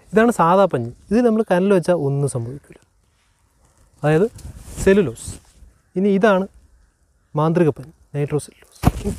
ഇതാണ് സാധാ പഞ്ഞി ഇത് നമ്മൾ കനൽ വെച്ചാൽ ഒന്നും സംഭവിക്കില്ല അതായത് സെല്ലുലോസ് ഇനി ഇതാണ് മാന്ത്രിക പഞ്ഞി നൈട്രോ സെല്ലുലോസ്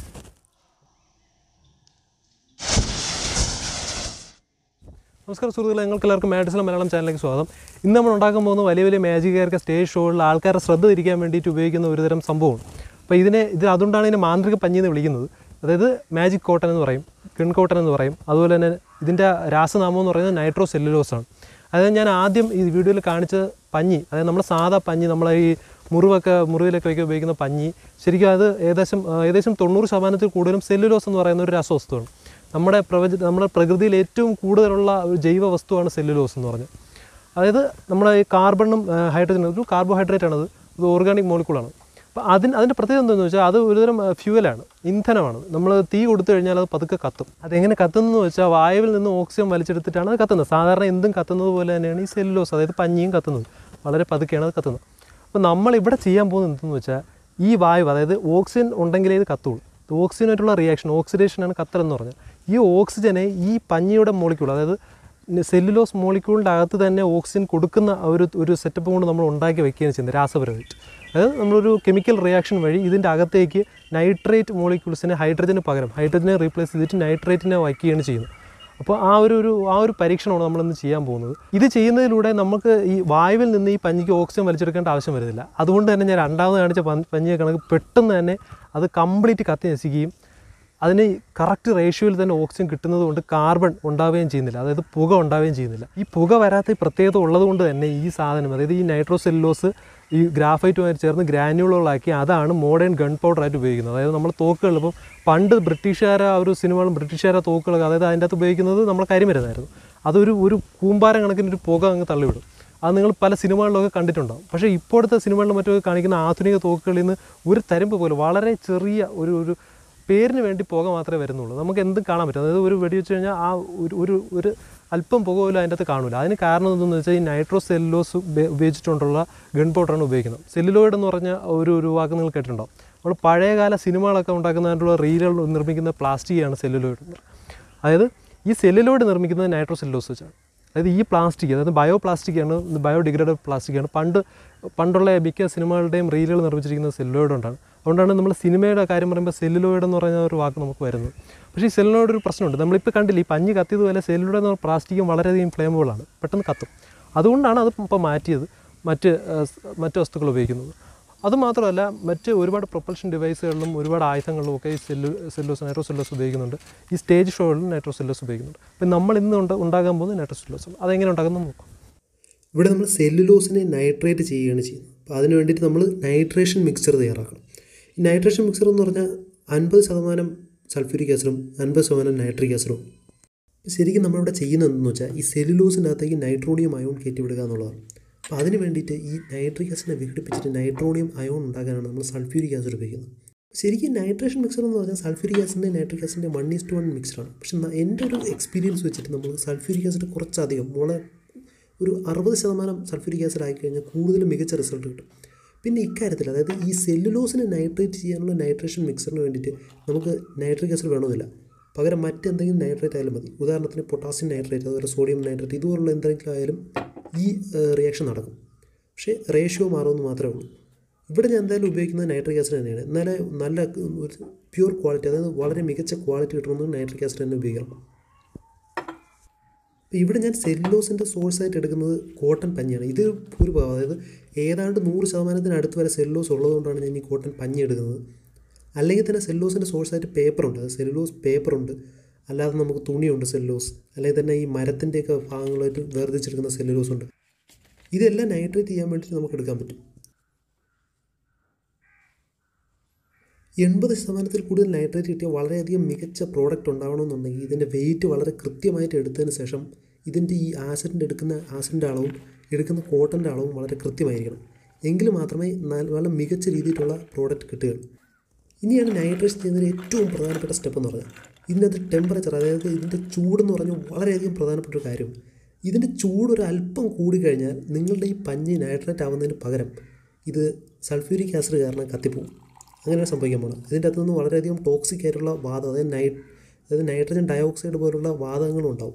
നമസ്കാരം സുഹൃത്തുക്കളെ നിങ്ങൾക്ക് എല്ലാവർക്കും മാഡിസിലെ മലയാളം ചാനലിലേക്ക് സ്വാഗതം ഇന്ന് നമ്മൾ ഉണ്ടാക്കാൻ പോകുന്ന വലിയ വലിയ മാജിക്കാർക്ക് സ്റ്റേജ് ഷോകളിൽ ആൾക്കാരുടെ ശ്രദ്ധ തിരിക്കാൻ വേണ്ടിയിട്ട് ഉപയോഗിക്കുന്ന ഒരുതരം സംഭവമാണ് അപ്പോൾ ഇതിനെ ഇത് അതുകൊണ്ടാണ് ഇതിനെ മാന്ത്രിക പഞ്ഞി എന്ന് വിളിക്കുന്നത് അതായത് മാജിക് കോട്ടൺ എന്ന് പറയും കിൺ കോട്ടൺ എന്ന് പറയും അതുപോലെ തന്നെ ഇതിൻ്റെ രാസനാമം എന്ന് പറയുന്നത് നൈട്രോ സെല്ലുലോസ് ആണ് അതായത് ഞാൻ ആദ്യം ഈ വീഡിയോയിൽ കാണിച്ച പഞ്ഞി അതായത് നമ്മുടെ സാധാ പഞ്ഞി നമ്മളെ ഈ മുറിവൊക്കെ മുറിവിലൊക്കെ വയ്ക്കാൻ ഉപയോഗിക്കുന്ന പഞ്ഞി ശരിക്കും അത് ഏകദേശം ആ, ഏകദേശം തൊണ്ണൂറ് ശതമാനത്തിൽ കൂടുതലും സെല്ലുലോസ് എന്ന് പറയുന്ന ഒരു രാസവസ്തുവാണ് നമ്മുടെ പ്രപഞ്ച നമ്മുടെ പ്രകൃതിയിൽ ഏറ്റവും കൂടുതലുള്ള ഒരു ജൈവ വസ്തുവാണ് സെല്ലുലോസ് എന്ന് പറഞ്ഞത് അതായത് നമ്മുടെ ഈ കാർബണും ഹൈഡ്രജനും ഒരു കാർബോഹൈഡ്രേറ്റ് ആണത് ഇത് ഓർഗാനിക് മോളിക്കൂളാണ് അപ്പോൾ അതിന് അതിൻ്റെ പ്രത്യേകത എന്താണെന്ന് വെച്ചാൽ അത് ഒരുതരം ഫ്യൂവലാണ് ഇന്ധനമാണ് നമ്മൾ തീ കൊടുത്തു കഴിഞ്ഞാൽ അത് പതുക്കെ കത്തും അതെങ്ങനെ കത്തുന്നതെന്ന് വെച്ചാൽ വായുവിൽ നിന്ന് ഓക്സിജൻ വലിച്ചെടുത്തിട്ടാണ് അത് കത്തുന്നത് സാധാരണ എന്തും കത്തുന്നത് പോലെ തന്നെയാണ് ഈ സെല്ലുലോസ് അതായത് പഞ്ഞിയും കത്തുന്നത് വളരെ പതുക്കെയാണ് അത് കത്തുന്നത് അപ്പോൾ നമ്മൾ ഇവിടെ ചെയ്യാൻ പോകുന്നത് എന്തെന്ന് വെച്ചാൽ ഈ വായു അതായത് ഓക്സിജൻ ഉണ്ടെങ്കിലേ ഇത് കത്തുള്ളൂ ഓക്സിജനായിട്ടുള്ള റിയാക്ഷൻ ഓക്സിഡേഷനാണ് കത്തൽ എന്ന് പറഞ്ഞാൽ ഈ ഓക്സിജനെ ഈ പഞ്ഞിയുടെ മോളിക്യൂൾ അതായത് സെല്ലുലോസ് മോളിക്യൂളിൻ്റെ അകത്ത് തന്നെ ഓക്സിജൻ കൊടുക്കുന്ന ആ ഒരു ഒരു സെറ്റപ്പ് കൊണ്ട് നമ്മൾ ഉണ്ടാക്കി വെക്കുകയാണ് ചെയ്യുന്നത് രാസപരമായിട്ട് അതായത് നമ്മളൊരു കെമിക്കൽ റിയാക്ഷൻ വഴി ഇതിൻ്റെ അകത്തേക്ക് നൈട്രേറ്റ് മോളിക്യൂൾസിനെ ഹൈഡ്രജന് പകരം ഹൈഡ്രജനെ റീപ്ലേസ് ചെയ്തിട്ട് നൈട്രേറ്റിനെ വയ്ക്കുകയാണ് ചെയ്യുന്നത് അപ്പോൾ ആ ഒരു ഒരു ആ ഒരു പരീക്ഷണമാണ് നമ്മളിന്ന് ചെയ്യാൻ പോകുന്നത് ഇത് ചെയ്യുന്നതിലൂടെ നമുക്ക് ഈ വായുവിൽ നിന്ന് ഈ പഞ്ഞിക്ക് ഓക്സിജൻ വലിച്ചെടുക്കേണ്ട ആവശ്യം വരുന്നില്ല അതുകൊണ്ട് തന്നെ ഞാൻ രണ്ടാമത് കാണിച്ച പഞ്ഞ് പഞ്ഞിയെ കണക്ക് പെട്ടെന്ന് തന്നെ അത് കംപ്ലീറ്റ് കത്തി നശിക്കുകയും അതിന് കറക്റ്റ് റേഷ്യോയിൽ തന്നെ ഓക്സിജൻ കിട്ടുന്നത് കൊണ്ട് കാർബൺ ഉണ്ടാവുകയും ചെയ്യുന്നില്ല അതായത് പുക ഉണ്ടാവുകയും ചെയ്യുന്നില്ല ഈ പുക വരാത്ത ഈ പ്രത്യേകത ഉള്ളത് കൊണ്ട് തന്നെ ഈ സാധനം അതായത് ഈ നൈട്രോസെല്ലോസ് ഈ ഗ്രാഫൈറ്റുമായി ചേർന്ന് ഗ്രാനുകളുകളാക്കി അതാണ് മോഡേൺ ഗൺ പൗഡർ ആയിട്ട് ഉപയോഗിക്കുന്നത് അതായത് നമ്മൾ തോക്കുകൾ ഇപ്പം പണ്ട് ബ്രിട്ടീഷുകാരെ ആ ഒരു സിനിമകളും ബ്രിട്ടീഷുകാരെ തോക്കുകളൊക്കെ അതായത് അതിൻ്റെ അകത്ത് ഉപയോഗിക്കുന്നത് നമ്മൾ കരിമരുന്നായിരുന്നു അതൊരു ഒരു കൂമ്പാരം കണക്കിന് ഒരു പുക അങ്ങ് തള്ളിവിടും അത് നിങ്ങൾ പല സിനിമകളിലൊക്കെ കണ്ടിട്ടുണ്ടാവും പക്ഷേ ഇപ്പോഴത്തെ സിനിമകളിലും മറ്റൊക്കെ കാണിക്കുന്ന ആധുനിക തോക്കുകളിൽ നിന്ന് ഒരു തരമ്പ് പോലും വളരെ ചെറിയ ഒരു ഒരു പേരിന് വേണ്ടി പുക മാത്രമേ വരുന്നുള്ളൂ നമുക്ക് എന്തും കാണാൻ പറ്റും അതായത് ഒരു വെടി വെച്ച് കഴിഞ്ഞാൽ ആ ഒരു ഒരു ഒരു അല്പം പുക പോലും അതിൻ്റെ അകത്ത് കാണില്ല അതിന് കാരണം എന്തെന്ന് വെച്ചാൽ ഈ നൈട്രോ സെല്ലുലോസ് ഉപയോഗിച്ചിട്ടുള്ള ഗൺ പൗഡറാണ് ഉപയോഗിക്കുന്നത് സെല്ലുലോയിഡ് എന്ന് പറഞ്ഞ ഒരു ഒരു വാക്ക് നിങ്ങൾ കേട്ടിട്ടുണ്ടാവും നമ്മൾ പഴയകാല സിനിമകളൊക്കെ ഉണ്ടാക്കുന്നതിനുള്ള റീലുകൾ നിർമ്മിക്കുന്ന പ്ലാസ്റ്റിക്കാണ് സെല്ലുലോയിഡ് എന്ന് പറയുന്നത്. അതായത് ഈ സെല്ലുലോയിഡ് നിർമ്മിക്കുന്നത് നൈട്രോ സെല്ലുലോസ് വെച്ചാണ് അതായത് ഈ പ്ലാസ്റ്റിക് അതായത് ബയോ പ്ലാസ്റ്റിക്കാണ് ബയോഡിഗ്രേഡബിൾ പ്ലാസ്റ്റിക്കാണ് പണ്ട് പണ്ടുള്ള മിക്ക സിനിമകളുടെയും റീലുകൾ നിർമ്മിച്ചിരിക്കുന്നത് സെല്ലുലോയിഡ് കൊണ്ടാണ് അതുകൊണ്ടാണ് നമ്മൾ സിനിമയുടെ കാര്യം പറയുമ്പോൾ സെല്ലുലോയിഡ് എന്ന് പറയുന്ന ഒരു വാക്ക് നമുക്ക് വരുന്നത് പക്ഷേ ഈ സെല്ലിനോട് ഒരു പ്രശ്നമുണ്ട് നമ്മളിപ്പോൾ കണ്ടില്ല ഈ പഞ്ഞി കത്തിയതുപോലെ സെല്ലുലോയിഡ് എന്ന് പറഞ്ഞ പ്ലാസ്റ്റിക്കും വളരെയധികം ഫ്ലേമബിളാണ് പെട്ടെന്ന് കത്തും അതുകൊണ്ടാണ് അത് ഇപ്പോൾ മാറ്റിയത് മറ്റ് ആ, സ് മറ്റ് വസ്തുക്കൾ ഉപയോഗിക്കുന്നത് അതുമാത്രമല്ല മറ്റ് ഒരുപാട് പ്രൊപ്പൽഷൻ ഡിവൈസുകളിലും ഒരുപാട് ആയുധങ്ങളിലും ഒക്കെ ഈ സെല്ലു സെല്ലോസ് നൈട്രോ സെല്ലോസ് ഉപയോഗിക്കുന്നുണ്ട് ഈ സ്റ്റേജ് ഷോകളിലും നൈട്രോ സെല്ലോസ് ഉപയോഗിക്കുന്നുണ്ട് അപ്പം നമ്മൾ ഇന്ന് ഉണ്ട് ഉണ്ടാകാൻ പോകുന്നത് നൈട്രോ സെല്ലോസ് ആണ് അതെങ്ങനെ ഉണ്ടാകുന്നത് നോക്കാം ഇവിടെ നമ്മൾ സെല്ലുലോസിനെ നൈട്രേറ്റ് ചെയ്യുകയാണ് ചെയ്യുന്നത് അപ്പോൾ അതിന് വേണ്ടിയിട്ട് നമ്മൾ നൈട്രേഷൻ മിക്സർ തയ്യാറാക്കണം ഈ നൈട്രേഷൻ മിക്സർ എന്ന് പറഞ്ഞാൽ അൻപത് ശതമാനം സൾഫ്യൂരിക് ആസിഡും അൻപത് ശതമാനം നൈട്രിക് ആസിഡും അപ്പോൾ ശരിക്കും നമ്മളിവിടെ ചെയ്യുന്നത് എന്തെന്ന് വെച്ചാൽ ഈ സെല്ലുലോസിൻ്റെ അകത്തേക്ക് നൈട്രോണിയം അയോൺ കയറ്റിവിടുക എന്നുള്ളതാണ് അപ്പോൾ അതിന് വേണ്ടിയിട്ട് ഈ നൈട്രിക് ആസിഡിനെ വിഘടിപ്പിച്ചിട്ട് നൈട്രോണിയം അയോൺ ഉണ്ടാക്കാനാണ് നമ്മൾ സൾഫ്യൂരിക് ആസിഡ് ഉപയോഗിക്കുന്നത് ശരിക്കും നൈട്രേഷൻ മിക്സർ എന്ന് പറഞ്ഞാൽ സൾഫ്യൂരിക് ആസിഡിൻ്റെ നൈട്രിക് ആസിഡിൻ്റെ വൺ ഈസ് ടു വൺ മിക്സറാണ് പക്ഷേ ന- എൻ്റെ ഒരു എക്സ്പീരിയൻസ് വെച്ചിട്ട് നമ്മൾ സൾഫ്യൂരിക് ആസിഡ് കുറച്ചധികം വളരെ ഒരു അറുപത് ശതമാനം സൾഫ്യൂരിക് ആസിഡ് ആയിക്കഴിഞ്ഞാൽ കൂടുതൽ മികച്ച റിസൾട്ട് കിട്ടും പിന്നെ ഇക്കാര്യത്തിൽ അതായത് ഈ സെല്ലുലോസിനെ നൈട്രേറ്റ് ചെയ്യാനുള്ള നൈട്രേഷൻ മിക്സറിന് വേണ്ടിയിട്ട് നമുക്ക് നൈട്രിക് ആസിഡ് വേണമെന്നില്ല പകരം മറ്റെന്തെങ്കിലും നൈട്രേറ്റ് ആയാലും മതി ഉദാഹരണത്തിന് പൊട്ടാസ്യം നൈട്രേറ്റ് അതുപോലെ സോഡിയം നൈട്രേറ്റ് ഇതുപോലുള്ള എന്തെങ്കിലും ആയാലും ഈ റിയാക്ഷൻ നടക്കും പക്ഷേ റേഷ്യോ മാറുമെന്ന് മാത്രമേ ഉള്ളൂ ഇവിടെ ഞാൻ എന്തായാലും ഉപയോഗിക്കുന്നത് നൈട്രിക് ആസിഡ് തന്നെയാണ് എന്നാലേ നല്ല ഒരു പ്യൂർ ക്വാളിറ്റി അതായത് വളരെ മികച്ച ക്വാളിറ്റി കിട്ടണമെന്ന് നൈട്രിക് ആസിഡ് തന്നെ ഉപയോഗിക്കണം അപ്പോൾ ഇവിടെ ഞാൻ സെല്ലുലോസിൻ്റെ സോഴ്സായിട്ട് എടുക്കുന്നത് കോട്ടൺ പഞ്ഞിയാണ് ഇത് ഭൂരിഭാഗം അതായത് ഏതാണ്ട് നൂറ് ശതമാനത്തിന് അടുത്ത് വരെ സെല്ലുലോസ് ഉള്ളതുകൊണ്ടാണ് ഞാൻ ഈ കോട്ടൺ പഞ്ഞി എടുക്കുന്നത് അല്ലെങ്കിൽ തന്നെ സെല്ലുലോസിൻ്റെ സോഴ്സായിട്ട് പേപ്പറുണ്ട് അത് സെല്ലുലോസ് പേപ്പറുണ്ട് അല്ലാതെ നമുക്ക് തുണിയുണ്ട് സെല്ലുലോസ് അല്ലെങ്കിൽ തന്നെ ഈ മരത്തിൻ്റെയൊക്കെ ഭാഗങ്ങളായിട്ട് വേർതിരിച്ചെടുക്കുന്ന സെല്ലുലോസ് ഉണ്ട് ഇതെല്ലാം നൈട്രേറ്റ് ചെയ്യാൻ വേണ്ടിയിട്ട് നമുക്ക് എടുക്കാൻ പറ്റും എൺപത് ശതമാനത്തിൽ കൂടുതൽ നൈട്രേറ്റ് കിട്ടിയ വളരെയധികം മികച്ച പ്രോഡക്റ്റ് ഉണ്ടാവണമെന്നുണ്ടെങ്കിൽ ഇതിൻ്റെ വെയിറ്റ് വളരെ കൃത്യമായിട്ട് എടുത്തതിന് ശേഷം ഇതിൻ്റെ ഈ ആസിഡിൻ്റെ എടുക്കുന്ന ആസിഡിൻ്റെ അളവും എടുക്കുന്ന കോട്ടൻ്റെ അളവും വളരെ കൃത്യമായിരിക്കണം എങ്കിൽ മാത്രമേ നല്ല നല്ല മികച്ച രീതിയിലുള്ള പ്രോഡക്റ്റ് കിട്ടുകയുള്ളൂ ഇനിയാണ് നൈട്രേഷൻ ചെയ്യുന്നതിന് ഏറ്റവും പ്രധാനപ്പെട്ട സ്റ്റെപ്പ് എന്ന് പറഞ്ഞാൽ ഇതിനകത്ത് ടെമ്പറേച്ചർ അതായത് ഇതിൻ്റെ ചൂടെന്ന് പറഞ്ഞാൽ വളരെയധികം പ്രധാനപ്പെട്ട ഒരു കാര്യമാണ് ഇതിൻ്റെ ചൂട് ഒരു അല്പം കൂടിക്കഴിഞ്ഞാൽ നിങ്ങളുടെ ഈ പഞ്ഞി നൈട്രേറ്റ് ആവുന്നതിന് പകരം ഇത് സൾഫ്യൂരിക് ആസിഡ് കാരണം കത്തിപ്പോകും അങ്ങനെയാണ് സംഭവിക്കാൻ പോകുന്നത് ഇതിൻ്റെ അകത്ത് നിന്ന് വളരെയധികം ടോക്സിക് ആയിട്ടുള്ള വാതം അതായത് നൈ അതായത് നൈട്രജൻ ഡയോക്സൈഡ് പോലുള്ള വാതകങ്ങളും ഉണ്ടാവും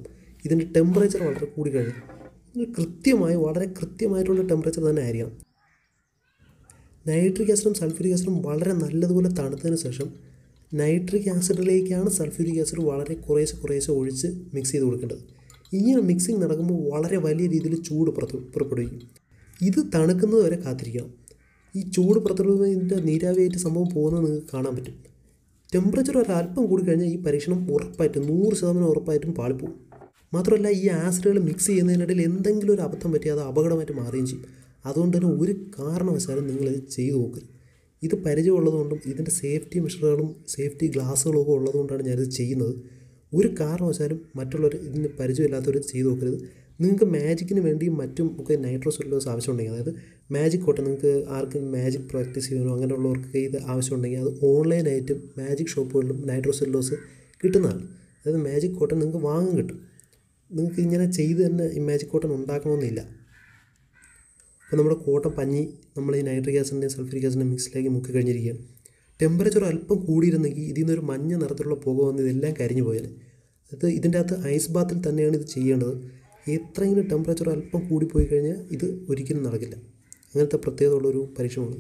ഇതിൻ്റെ ടെമ്പറേച്ചർ വളരെ കൂടിക്കഴിഞ്ഞു ഇത് കൃത്യമായി വളരെ കൃത്യമായിട്ടുള്ള ടെമ്പറേച്ചർ തന്നെ ആയിരിക്കണം നൈട്രിക് ആസിഡും സൾഫ്യൂരിക് ആസിഡും വളരെ നല്ലതുപോലെ തണുത്തതിന് ശേഷം നൈട്രിക് ആസിഡിലേക്കാണ് സൾഫ്യൂരിക് ആസിഡ് വളരെ കുറേശ്ശെ കുറേശ്ശെ ഒഴിച്ച് മിക്സ് ചെയ്ത് കൊടുക്കേണ്ടത് ഇങ്ങനെ മിക്സിങ് നടക്കുമ്പോൾ വളരെ വലിയ രീതിയിൽ ചൂട് പുറത്തു പുറപ്പെടുവിക്കും ഇത് തണുക്കുന്നത് വരെ കാത്തിരിക്കണം ഈ ചൂട് പുറത്തുവിടുന്നതിൻ്റെ നീരാവിയായിട്ട് സംഭവം പോകുന്നത് നിങ്ങൾക്ക് കാണാൻ പറ്റും ടെമ്പറേച്ചർ ഒരു അല്പം കൂടി കഴിഞ്ഞാൽ ഈ പരീക്ഷണം ഉറപ്പായിട്ടും നൂറ് ശതമാനം ഉറപ്പായിട്ടും പാളിപ്പോകും മാത്രമല്ല ഈ ആസിഡുകൾ മിക്സ് ചെയ്യുന്നതിനിടയിൽ എന്തെങ്കിലും ഒരു അബദ്ധം പറ്റി അത് അപകടമായിട്ട് മാറുകയും ചെയ്യും അതുകൊണ്ട് തന്നെ ഒരു കാരണവശാലും നിങ്ങളിത് ചെയ്തു നോക്കരുത് ഇത് പരിചയമുള്ളതുകൊണ്ടും ഇതിൻ്റെ സേഫ്റ്റി മെഷറുകളും സേഫ്റ്റി ഗ്ലാസ്സുകളും ഒക്കെ ഉള്ളതുകൊണ്ടാണ് ഞാനിത് ചെയ്യുന്നത് ഒരു കാരണവശാലും മറ്റുള്ളവർ ഇതിന് പരിചയമില്ലാത്തവർ ഇത് ചെയ്തു നോക്കരുത് നിങ്ങൾക്ക് മാജിക്കിന് വേണ്ടിയും മറ്റും ഒക്കെ നൈട്രോസെല്ലോസ് ആവശ്യമുണ്ടെങ്കിൽ അതായത് മാജിക് കോട്ടൺ നിങ്ങൾക്ക് ആർക്കും മാജിക് പ്രാക്ടീസ് ചെയ്യാനോ അങ്ങനെയുള്ളവർക്ക് ഇത് ആവശ്യമുണ്ടെങ്കിൽ അത് ഓൺലൈനായിട്ടും മാജിക് ഷോപ്പുകളിലും നൈട്രോസെല്ലോസ് കിട്ടുന്നതാണ് അതായത് മാജിക് കോട്ടൺ നിങ്ങൾക്ക് വാങ്ങാൻ കിട്ടും നിങ്ങൾക്ക് ഇങ്ങനെ ചെയ്ത് തന്നെ ഈ മാജിക് കോട്ടൺ ഉണ്ടാക്കണമെന്നില്ല അപ്പോൾ നമ്മുടെ കോട്ടൺ പഞ്ഞി നമ്മൾ ഈ നൈട്രിക് ആസിഡിൻ്റെയും സൾഫ്യൂരിക് ആസിഡിൻ്റെ മിക്സിലേക്ക് മുക്കി കഴിഞ്ഞിരിക്കുകയാണ് ടെമ്പറേച്ചർ അല്പം കൂടിയിരുന്നെങ്കിൽ ഇതിൽ നിന്നൊരു മഞ്ഞ നിറത്തിലുള്ള പുക വന്ന് ഇതെല്ലാം കരിഞ്ഞു പോയാൽ അത് ഇതിൻ്റെ അകത്ത് ഐസ് ബാത്തിൽ തന്നെയാണ് ഇത് ചെയ്യേണ്ടത് എത്രയെങ്കിലും ടെമ്പറേച്ചർ അല്പം കൂടിപ്പോയി കഴിഞ്ഞാൽ ഇത് ഒരിക്കലും നടക്കില്ല അങ്ങനത്തെ പ്രത്യേകതയുള്ളൊരു പരീക്ഷണമാണ്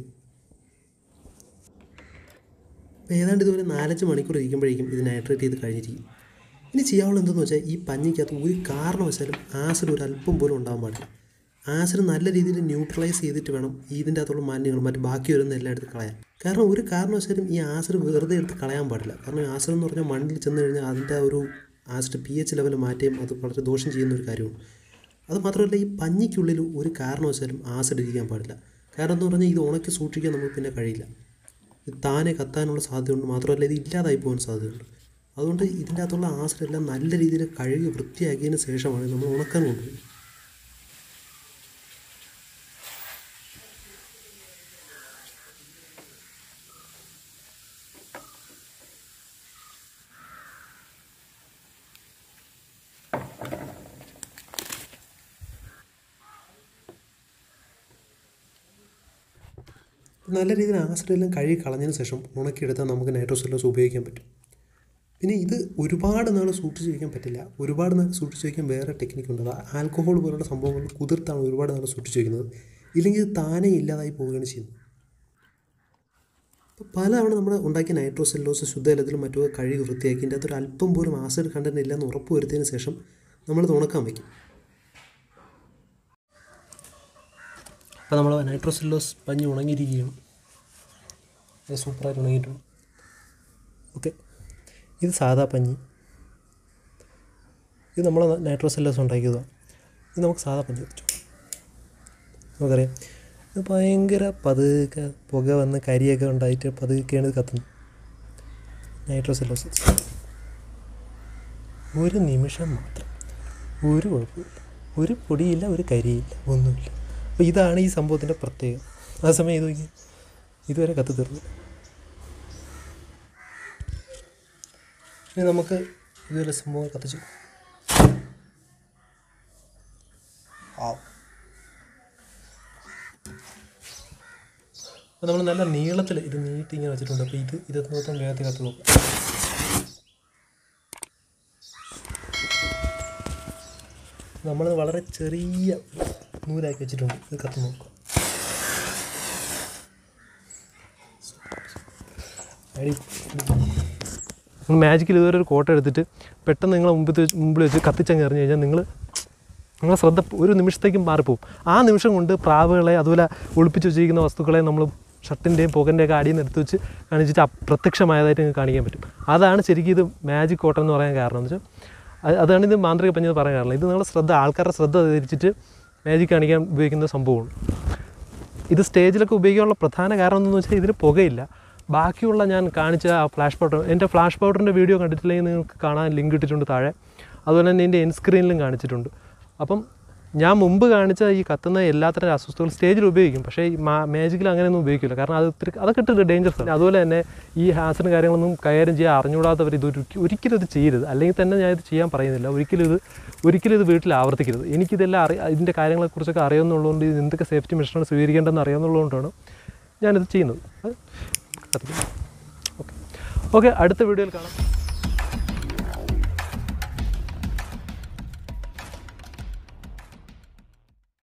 അപ്പോൾ ഏതാണ്ട് ഇതുപോലെ നാലഞ്ച് മണിക്കൂർ ഇരിക്കുമ്പോഴേക്കും ഇത് നൈട്രേറ്റ് ചെയ്ത് കഴിഞ്ഞിരിക്കും ഇനി ചെയ്യാവുള്ള എന്തെന്ന് വെച്ചാൽ ഈ പഞ്ഞിക്കകത്ത് ഒരു കാരണവശാലും ആസിഡ് ഒരു അല്പം പോലും ഉണ്ടാകാൻ പാടില്ല ആസിഡ് നല്ല രീതിയിൽ ന്യൂട്രലൈസ് ചെയ്തിട്ട് വേണം ഇതിൻ്റെ അകത്തുള്ള മാലിന്യങ്ങൾ മറ്റ് ബാക്കി വരുന്ന എല്ലാം എടുത്ത് കളയാൻ കാരണം ഒരു കാരണവശാലും ഈ ആസിഡ് വെറുതെ എടുത്ത് കളയാൻ പാടില്ല കാരണം ആസിഡ് എന്ന് പറഞ്ഞാൽ മണ്ണിൽ ചെന്ന് കഴിഞ്ഞാൽ അതിൻ്റെ ഒരു ആസിഡ് പി എച്ച് ലെവൽ മാറ്റുകയും അത് വളരെ ദോഷം ചെയ്യുന്ന ഒരു കാര്യമാണ് അത് മാത്രമല്ല ഈ പഞ്ഞിക്കുള്ളിൽ ഒരു കാരണവശാലും ആസിഡ് ഇരിക്കാൻ പാടില്ല കാരണം എന്ന് പറഞ്ഞാൽ ഇത് ഉണക്കി സൂക്ഷിക്കാൻ നമുക്ക് പിന്നെ കഴിയില്ല ഇത് താനെ കത്താനുള്ള സാധ്യതയുണ്ട് മാത്രമല്ല ഇത് ഇല്ലാതായി പോകാൻ സാധ്യതയുണ്ട് അതുകൊണ്ട് ഇതിൻ്റെ അകത്തുള്ള ആസിഡ് എല്ലാം നല്ല രീതിയിൽ കഴുകി വൃത്തിയാക്കിയതിന് ശേഷമാണ് നമ്മൾ ഉണക്കാൻ കൊണ്ടുപോകുന്നത് നല്ല രീതിയിൽ ആസിഡെല്ലാം കഴുകി കളഞ്ഞതിന് ശേഷം ഉണക്കിയെടുത്താൽ നമുക്ക് നൈട്രോസെല്ലോസ് ഉപയോഗിക്കാൻ പറ്റും പിന്നെ ഇത് ഒരുപാട് നാൾ സൂക്ഷിച്ച് വയ്ക്കാൻ പറ്റില്ല ഒരുപാട് നാൾ സൂക്ഷിച്ച് വയ്ക്കാൻ വേറെ ടെക്നിക്കുണ്ട് അത് ആൽക്കഹോൾ പോലുള്ള സംഭവങ്ങൾ കുതിർത്താണ് ഒരുപാട് നാൾ സൂക്ഷിച്ച് വയ്ക്കുന്നത് ഇല്ലെങ്കിൽ ഇത് താനേ ഇല്ലാതായി പോവുകയാണ് ചെയ്യുന്നത് അപ്പോൾ പലതവണ നമ്മൾ ഉണ്ടാക്കിയ നൈട്രോസെല്ലോസ് ശുദ്ധജലത്തിലും മറ്റും കഴുകി വൃത്തിയാക്കി ഇതിൻ്റെ അകത്തൊരു അല്പം പോലും ആസിഡ് കണ്ടന്റ് ഇല്ലെന്ന് ഉറപ്പ് വരുത്തിയതിന് ശേഷം നമ്മളിത് ഉണക്കാൻ വയ്ക്കും അപ്പോൾ നമ്മൾ നൈട്രോസെല്ലോസ് പഞ്ഞി ഉണങ്ങിയിരിക്കുകയാണ് ഇത് സൂപ്പറായിട്ട് ഉണങ്ങിയിട്ടുണ്ട് ഓക്കെ ഇത് സാധാ പഞ്ഞി ഇത് നമ്മൾ നൈട്രോസെല്ലോസ് ഉണ്ടാക്കിയതാണ് ഇത് നമുക്ക് സാധാ പഞ്ഞി വെച്ചു നമുക്കറിയാം ഇത് ഭയങ്കര പതുക്കെ പുക വന്ന് കരിയൊക്കെ ഉണ്ടായിട്ട് പതുക്കെയാണ് ഇത് കത്തുന്നത് നൈട്രോസെല്ലോസ് ഒരു നിമിഷം മാത്രം ഒരു കുഴപ്പമില്ല ഒരു പൊടിയില്ല ഒരു കരിയില്ല ഒന്നുമില്ല അപ്പോൾ ഇതാണ് ഈ സംഭവത്തിൻ്റെ പ്രത്യേകത ആ സമയം ഇത് നോക്കി ഇതുവരെ കത്ത് തീർന്നു ഇനി നമുക്ക് ഇതുപോലെ സംഭവം കത്തിച്ചു ആ അപ്പോൾ നമ്മൾ നല്ല നീളത്തിൽ ഇത് നീട്ടി ഇങ്ങനെ വെച്ചിട്ടുണ്ട് അപ്പോൾ ഇത് ഇത് മൊത്തം വേഗത്തിൽ കത്ത് നോക്കാം നമ്മൾ വളരെ ചെറിയ നൂലാക്കി വെച്ചിട്ടുണ്ട് ഇത് കത്ത് നോക്കാം അടി നിങ്ങൾ മാജിക്കിൽ ഇതുവരെ ഒരു കോട്ട എടുത്തിട്ട് പെട്ടെന്ന് നിങ്ങളെ മുമ്പിൽ വെച്ച് മുമ്പിൽ വെച്ച് കത്തിച്ചങ്ങ് എറിഞ്ഞു കഴിഞ്ഞാൽ നിങ്ങൾ നിങ്ങളെ ശ്രദ്ധ ഒരു നിമിഷത്തേക്കും മാറിപ്പോവും ആ നിമിഷം കൊണ്ട് പ്രാവുകളെ അതുപോലെ ഒളിപ്പിച്ച് വെച്ചിരിക്കുന്ന വസ്തുക്കളെ നമ്മൾ ഷർട്ടിൻ്റെയും പുകൻ്റെയൊക്കെ അടിയിൽ നിന്ന് എടുത്ത് വെച്ച് കാണിച്ചിട്ട് അപ്രത്യക്ഷമായതായിട്ട് നിങ്ങൾക്ക് കാണിക്കാൻ പറ്റും അതാണ് ശരിക്കും ഇത് മാജിക് കോട്ട എന്ന് പറയാൻ കാരണം എന്ന് വെച്ചാൽ അത് അതാണ് ഇത് മാന്ത്രിക പഞ്ഞത് പറയാൻ കാരണം ഇത് നിങ്ങളുടെ ശ്രദ്ധ ആൾക്കാരുടെ ശ്രദ്ധ തിരിച്ചിട്ട് മാജിക് കാണിക്കാൻ ഉപയോഗിക്കുന്ന സംഭവമാണ് ഇത് സ്റ്റേജിലൊക്കെ ഉപയോഗിക്കാനുള്ള പ്രധാന കാരണം എന്തെന്ന് വെച്ചാൽ ഇതിന് പുകയില്ല ബാക്കിയുള്ള ഞാൻ കാണിച്ച ആ ഫ്ലാഷ് പൗഡർ എൻ്റെ ഫ്ലാഷ് പൗഡറിൻ്റെ വീഡിയോ കണ്ടിട്ടില്ലെങ്കിൽ നിങ്ങൾക്ക് കാണാൻ ലിങ്ക് ഇട്ടിട്ടുണ്ട് താഴെ അതുപോലെ തന്നെ എൻ്റെ എൻ സ്ക്രീനിലും കാണിച്ചിട്ടുണ്ട് അപ്പം ഞാൻ മുമ്പ് കാണിച്ച ഈ കത്തുന്ന എല്ലാത്തരം അസ്വസ്ഥകൾ സ്റ്റേജിൽ ഉപയോഗിക്കും പക്ഷേ ഈ മാ മാജിക്കിൽ അങ്ങനെയൊന്നും ഉപയോഗിക്കില്ല കാരണം അത് ഒത്തിരി അതൊക്കെ ഇട്ടിട്ട് ഡേഞ്ചറസ് ആണ് അതുപോലെ തന്നെ ഈ ഹാസിന് കാര്യങ്ങളൊന്നും കൈകാര്യം ചെയ്യാൻ അറിഞ്ഞുകൂടാത്തവർ ഇത് ഒരിക്കലും ഒരിക്കലും ഇത് ചെയ്യരുത് അല്ലെങ്കിൽ തന്നെ ഞാൻ ഇത് ചെയ്യാൻ പറയുന്നില്ല ഒരിക്കലും ഇത് ഒരിക്കലും ഇത് വീട്ടിൽ ആവർത്തിക്കരുത് എനിക്കിതെല്ലാം അറി ഇതിൻ്റെ കാര്യങ്ങളെക്കുറിച്ചൊക്കെ അറിയാവുന്നതുകൊണ്ട് ഇത് എന്തൊക്കെ സേഫ്റ്റി മെഷറാണ് സ്വീകരിക്കേണ്ടതെന്ന് അറിയാവുന്നതുകൊണ്ടാണ് ഞാനിത് ചെയ്യുന്നത് അത് കത്തിക്കുന്നു ഓക്കെ ഓക്കെ അടുത്ത വീഡിയോയിൽ കാണാം